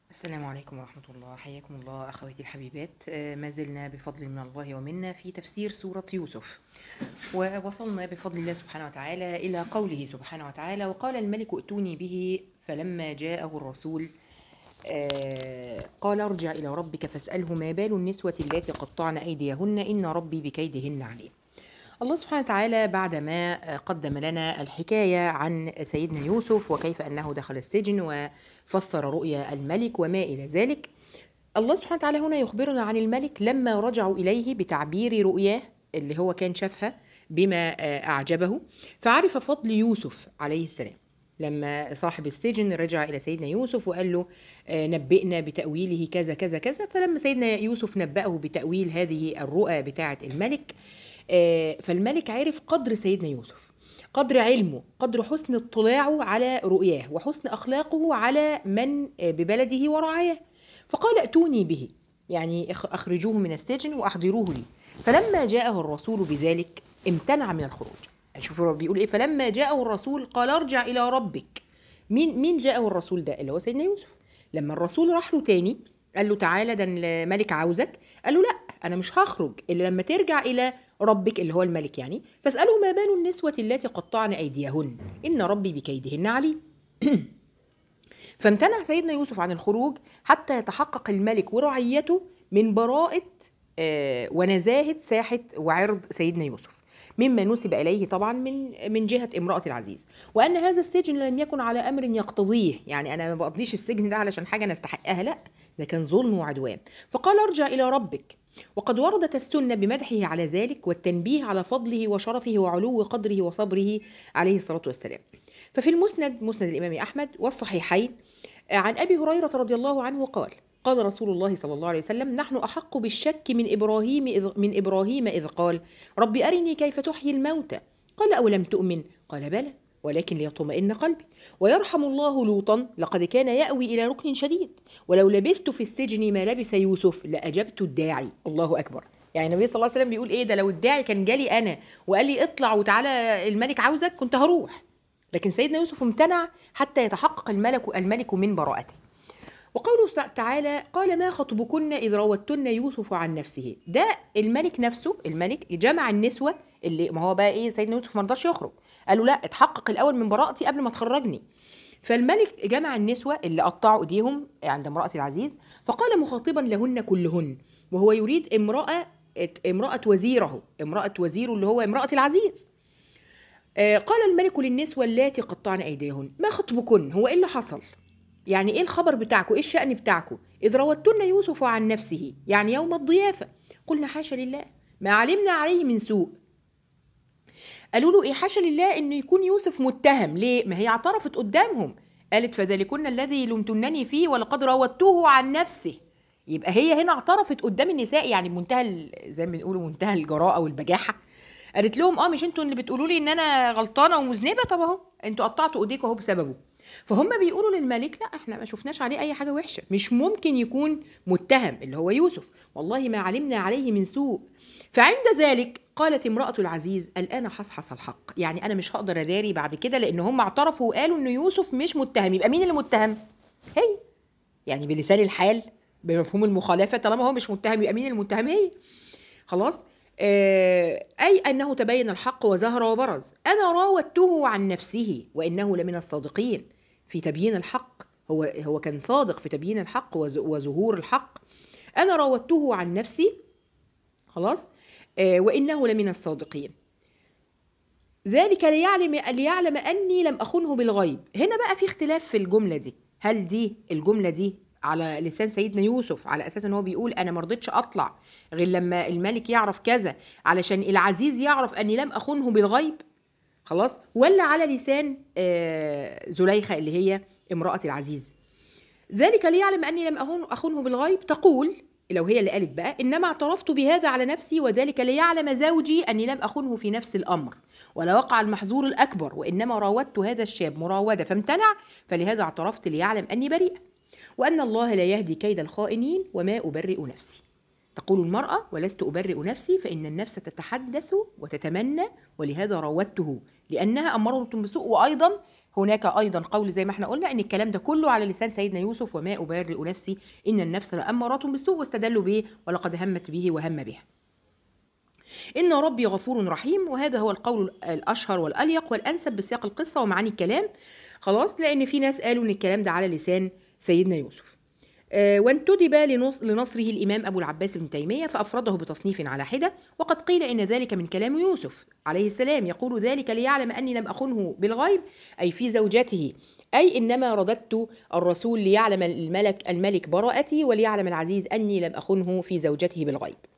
السلام عليكم ورحمة الله حياكم الله أخواتي الحبيبات آه، ما زلنا بفضل من الله ومنا في تفسير سورة يوسف ووصلنا بفضل الله سبحانه وتعالى إلى قوله سبحانه وتعالى وقال الملك ائتوني به فلما جاءه الرسول آه، قال ارجع إلى ربك فاسأله ما بال النسوة اللاتي قطعن أيديهن إن ربي بكيدهن عليم الله سبحانه وتعالى بعدما قدم لنا الحكاية عن سيدنا يوسف وكيف أنه دخل السجن وفسر رؤيا الملك وما إلى ذلك الله سبحانه وتعالى هنا يخبرنا عن الملك لما رجعوا إليه بتعبير رؤياه اللي هو كان شافها بما أعجبه فعرف فضل يوسف عليه السلام لما صاحب السجن رجع إلى سيدنا يوسف وقال له آه، نبئنا بتأويله كذا كذا كذا فلما سيدنا يوسف نبأه بتأويل هذه الرؤى بتاعة الملك آه، فالملك عرف قدر سيدنا يوسف قدر علمه قدر حسن اطلاعه على رؤياه وحسن أخلاقه على من آه، ببلده ورعاياه فقال ائتوني به يعني اخ- أخرجوه من السجن وأحضروه لي فلما جاءه الرسول بذلك امتنع من الخروج يعني شوفوا هو بيقول ايه فلما جاءه الرسول قال ارجع الى ربك مين مين جاءه الرسول ده اللي هو سيدنا يوسف لما الرسول راح له تاني قال له تعالى ده الملك عاوزك قال له لا انا مش هخرج الا لما ترجع الى ربك اللي هو الملك يعني فاساله ما بال النسوه اللاتي قطعن ايديهن ان ربي بكيدهن عليم فامتنع سيدنا يوسف عن الخروج حتى يتحقق الملك ورعيته من براءة آه، ونزاهة ساحة وعرض سيدنا يوسف مما نسب إليه طبعا من من جهة امرأة العزيز وأن هذا السجن لم يكن على أمر يقتضيه يعني أنا ما بقضيش السجن ده علشان حاجة أنا أستحقها لا ده كان ظلم وعدوان فقال ارجع إلى ربك وقد وردت السنة بمدحه على ذلك والتنبيه على فضله وشرفه وعلو قدره وصبره عليه الصلاة والسلام ففي المسند مسند الإمام أحمد والصحيحين عن ابي هريره رضي الله عنه قال قال رسول الله صلى الله عليه وسلم نحن احق بالشك من ابراهيم اذ من ابراهيم اذ قال رب ارني كيف تحيي الموتى قال اولم تؤمن قال بلى ولكن ليطمئن قلبي ويرحم الله لوطا لقد كان ياوي الى ركن شديد ولو لبثت في السجن ما لبث يوسف لاجبت الداعي الله اكبر يعني النبي صلى الله عليه وسلم بيقول ايه ده لو الداعي كان جالي انا وقال لي اطلع وتعالى الملك عاوزك كنت هروح لكن سيدنا يوسف امتنع حتى يتحقق الملك الملك من براءته وقوله تعالى قال ما خطبكن إذ راوتن يوسف عن نفسه ده الملك نفسه الملك جمع النسوة اللي ما هو بقى ايه سيدنا يوسف ما رضاش يخرج قالوا لا اتحقق الأول من براءتي قبل ما تخرجني فالملك جمع النسوة اللي قطعوا ايديهم عند امرأة العزيز فقال مخاطبا لهن كلهن وهو يريد امرأة امرأة وزيره امرأة وزيره اللي هو امرأة العزيز آه، قال الملك للنسوة اللاتي قطعن أيديهن ما خطبكن هو إيه اللي حصل يعني إيه الخبر بتاعكم إيه الشأن بتاعكم إذ راوتن يوسف عن نفسه يعني يوم الضيافة قلنا حاشا لله ما علمنا عليه من سوء قالوا له إيه حاشا لله إنه يكون يوسف متهم ليه ما هي اعترفت قدامهم قالت فذلكن الذي لمتنني فيه ولقد راودته عن نفسه يبقى هي هنا اعترفت قدام النساء يعني بمنتهى ال- زي ما بنقولوا منتهى الجراءة والبجاحة قالت لهم اه مش انتوا اللي بتقولوا لي ان انا غلطانه ومذنبه طب اهو انتوا قطعتوا ايديكم اهو بسببه فهم بيقولوا للملك لا احنا ما شفناش عليه اي حاجه وحشه مش ممكن يكون متهم اللي هو يوسف والله ما علمنا عليه من سوء فعند ذلك قالت امراه العزيز الان حصحص الحق يعني انا مش هقدر اداري بعد كده لان هم اعترفوا وقالوا ان يوسف مش متهم يبقى مين اللي متهم هي يعني بلسان الحال بمفهوم المخالفه طالما هو مش متهم يبقى مين المتهم هي خلاص آه، أي أنه تبين الحق وزهر وبرز أنا راودته عن نفسه وإنه لمن الصادقين في تبيين الحق هو هو كان صادق في تبيين الحق وز- وظهور الحق أنا راودته عن نفسي خلاص آه، وإنه لمن الصادقين ذلك ليعلم ليعلم أني لم أخنه بالغيب هنا بقى في اختلاف في الجملة دي هل دي الجملة دي على لسان سيدنا يوسف على أساس أن هو بيقول أنا مرضتش أطلع غير لما الملك يعرف كذا علشان العزيز يعرف أني لم أخنه بالغيب خلاص ولا على لسان آه، زليخة اللي هي امرأة العزيز ذلك ليعلم أني لم أخن أخنه بالغيب تقول لو هي اللي قالت بقى إنما اعترفت بهذا على نفسي وذلك ليعلم زوجي أني لم أخنه في نفس الأمر ولا وقع المحظور الأكبر وإنما راودت هذا الشاب مراودة فامتنع فلهذا اعترفت ليعلم أني بريئة وأن الله لا يهدي كيد الخائنين وما أبرئ نفسي تقول المرأة ولست أبرئ نفسي فإن النفس تتحدث وتتمنى ولهذا راودته لأنها أمرة بسوء وأيضا هناك ايضا قول زي ما احنا قلنا ان الكلام ده كله على لسان سيدنا يوسف وما ابرئ نفسي ان النفس لاماره بالسوء واستدلوا به ولقد همت به وهم بها إن ربي غفور رحيم وهذا هو القول الأشهر والأليق والأنسب بسياق القصة ومعاني الكلام خلاص لأن في ناس قالوا إن الكلام ده على لسان سيدنا يوسف آه، وانتدب لنص لنصره الإمام أبو العباس بن تيمية فأفرده بتصنيف على حدة وقد قيل إن ذلك من كلام يوسف عليه السلام يقول ذلك ليعلم أني لم أخنه بالغيب أي في زوجته أي إنما رددت الرسول ليعلم الملك الملك براءتي وليعلم العزيز أني لم أخنه في زوجته بالغيب